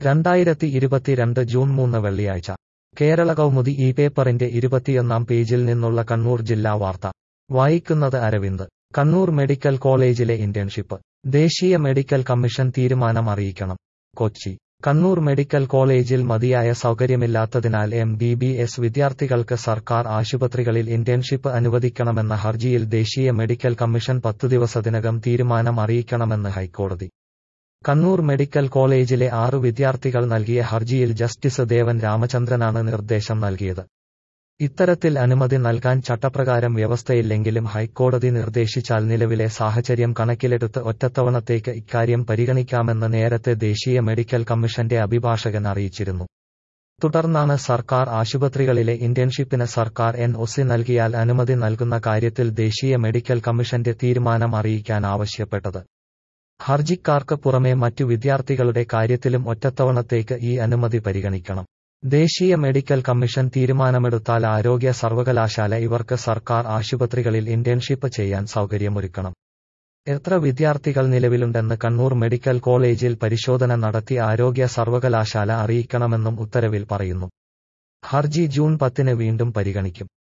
രണ്ടായിരത്തി ഇരുപത്തിരണ്ട് ജൂൺ മൂന്ന് വെള്ളിയാഴ്ച കേരള കൗമുദി ഈ പേപ്പറിന്റെ ഇരുപത്തിയൊന്നാം പേജിൽ നിന്നുള്ള കണ്ണൂർ ജില്ലാ വാർത്ത വായിക്കുന്നത് അരവിന്ദ് കണ്ണൂർ മെഡിക്കൽ കോളേജിലെ ഇന്റേൺഷിപ്പ് ദേശീയ മെഡിക്കൽ കമ്മീഷൻ തീരുമാനം അറിയിക്കണം കൊച്ചി കണ്ണൂർ മെഡിക്കൽ കോളേജിൽ മതിയായ സൗകര്യമില്ലാത്തതിനാൽ എം ബി ബി എസ് വിദ്യാർത്ഥികൾക്ക് സർക്കാർ ആശുപത്രികളിൽ ഇന്റേൺഷിപ്പ് അനുവദിക്കണമെന്ന ഹർജിയിൽ ദേശീയ മെഡിക്കൽ കമ്മീഷൻ പത്തു ദിവസത്തിനകം തീരുമാനം അറിയിക്കണമെന്ന് ഹൈക്കോടതി കണ്ണൂർ മെഡിക്കൽ കോളേജിലെ ആറു വിദ്യാർത്ഥികൾ നൽകിയ ഹർജിയിൽ ജസ്റ്റിസ് ദേവൻ രാമചന്ദ്രനാണ് നിർദ്ദേശം നൽകിയത് ഇത്തരത്തിൽ അനുമതി നൽകാൻ ചട്ടപ്രകാരം വ്യവസ്ഥയില്ലെങ്കിലും ഹൈക്കോടതി നിർദ്ദേശിച്ചാൽ നിലവിലെ സാഹചര്യം കണക്കിലെടുത്ത് ഒറ്റത്തവണത്തേക്ക് ഇക്കാര്യം പരിഗണിക്കാമെന്ന് നേരത്തെ ദേശീയ മെഡിക്കൽ കമ്മീഷന്റെ അഭിഭാഷകൻ അറിയിച്ചിരുന്നു തുടർന്നാണ് സർക്കാർ ആശുപത്രികളിലെ ഇന്റേൺഷിപ്പിന് സർക്കാർ എൻ ഒസി നൽകിയാൽ അനുമതി നൽകുന്ന കാര്യത്തിൽ ദേശീയ മെഡിക്കൽ കമ്മീഷന്റെ തീരുമാനം അറിയിക്കാൻ ആവശ്യപ്പെട്ടത് ഹർജിക്കാർക്ക് പുറമെ മറ്റു വിദ്യാർത്ഥികളുടെ കാര്യത്തിലും ഒറ്റത്തവണത്തേക്ക് ഈ അനുമതി പരിഗണിക്കണം ദേശീയ മെഡിക്കൽ കമ്മീഷൻ തീരുമാനമെടുത്താൽ ആരോഗ്യ സർവകലാശാല ഇവർക്ക് സർക്കാർ ആശുപത്രികളിൽ ഇന്റേൺഷിപ്പ് ചെയ്യാൻ സൗകര്യമൊരുക്കണം എത്ര വിദ്യാർത്ഥികൾ നിലവിലുണ്ടെന്ന് കണ്ണൂർ മെഡിക്കൽ കോളേജിൽ പരിശോധന നടത്തി ആരോഗ്യ സർവകലാശാല അറിയിക്കണമെന്നും ഉത്തരവിൽ പറയുന്നു ഹർജി ജൂൺ പത്തിന് വീണ്ടും പരിഗണിക്കും